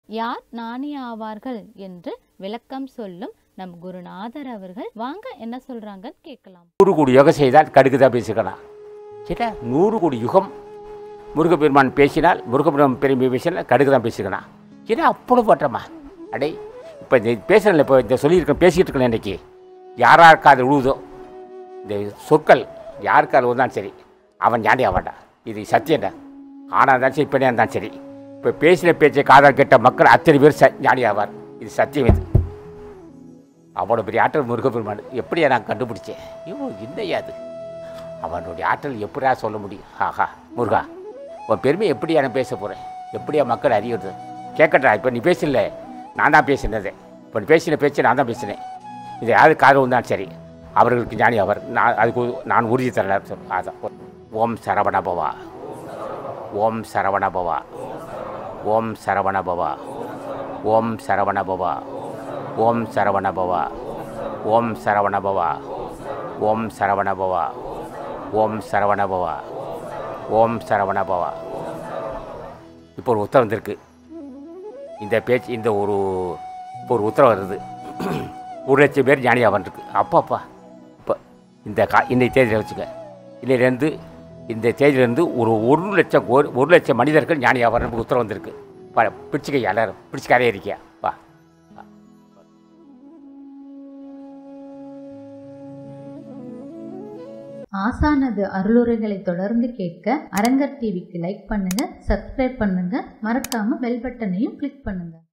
யார் ஞானி ஆவார்கள் என்று விளக்கம் சொல்லும் நம் குருநாதர் அவர்கள் வாங்க என்ன சொல்றாங்கன்னு கேட்கலாம் நூறு கோடி யோகம் செய்தால் கடுக்குதான் பேசிக்கலாம் சரியா நூறு கோடி யுகம் முருகப்பெருமான் பேசினால் முருகப்பெருமான் பெருமை பேசினால் கடுக்கு தான் பேசிக்கலாம் ஏன்னா அவ்வளோ பட்டமா அடே இப்போ இந்த பேசுகிறேன் இப்போ இந்த சொல்லியிருக்கேன் பேசிகிட்டு இருக்கேன் இன்னைக்கு யாரார் காது விழுவுதோ இந்த சொற்கள் யார் காது விழுந்தான் சரி அவன் ஞானி ஆவான்டா இது சத்தியம்டா ஆனா இருந்தாலும் சரி பெண்ணாக இருந்தாலும் சரி இப்போ பேசின பேச்சை காதால் கேட்ட மக்கள் அத்தனை பேர் ச ஞானி ஆவார் இது சத்தியம் இது அவ்வளோ பெரிய ஆற்றல் முருகப்பெருமான் எப்படியா நான் கண்டுபிடிச்சேன் ஐயோ என்னையா அது அவனுடைய ஆற்றல் எப்படியா சொல்ல முடியும் ஆஹா முருகா உன் பெருமை எப்படியா நான் பேச போகிறேன் எப்படியா மக்கள் அறியுறது கேட்கட்டா இப்போ நீ பேசல நான் தான் பேசினது இப்போ நீ பேசின பேச்சு நான் தான் பேசினேன் இது யாரு காரணம் தான் சரி அவர்களுக்கு ஞானி அவர் நான் அதுக்கு நான் உறுதி தரல அதான் ஓம் சரவண பவா ஓம் சரவண பவா ஓம் சரவண பவா ஓம் சரவண பவா ஓம் சரவண பவா ஓம் சரவண பவா ஓம் சரவண பவா ஓம் சரவண பவா ஓம் சரவண பவா இப்போ ஒரு உத்தரவு வந்திருக்கு இந்த பேச்சு இந்த ஒரு இப்போ ஒரு உத்தரவு வருது ஒரு லட்சம் பேர் ஞானி ஆவான் இருக்கு அப்பாப்பா இப்போ இந்த கா இன்னைக்கு தேதியில் வச்சுக்க இன்னையிலேருந்து இந்த தேதியிலேருந்து ஒரு ஒரு லட்சம் ஒரு ஒரு லட்சம் மனிதர்கள் ஞானி ஆவார்னு உத்தரவு வந்திருக்கு பா பிடிச்சிக்க எல்லாரும் பிடிச்சிக்காரே இருக்கியா வா ஆசானது அருளுரைகளை தொடர்ந்து கேட்க அரங்கர் டிவிக்கு லைக் பண்ணுங்க சப்ஸ்கிரைப் பண்ணுங்க மறக்காம பெல் பட்டனையும் கிளிக் பண்ணுங்க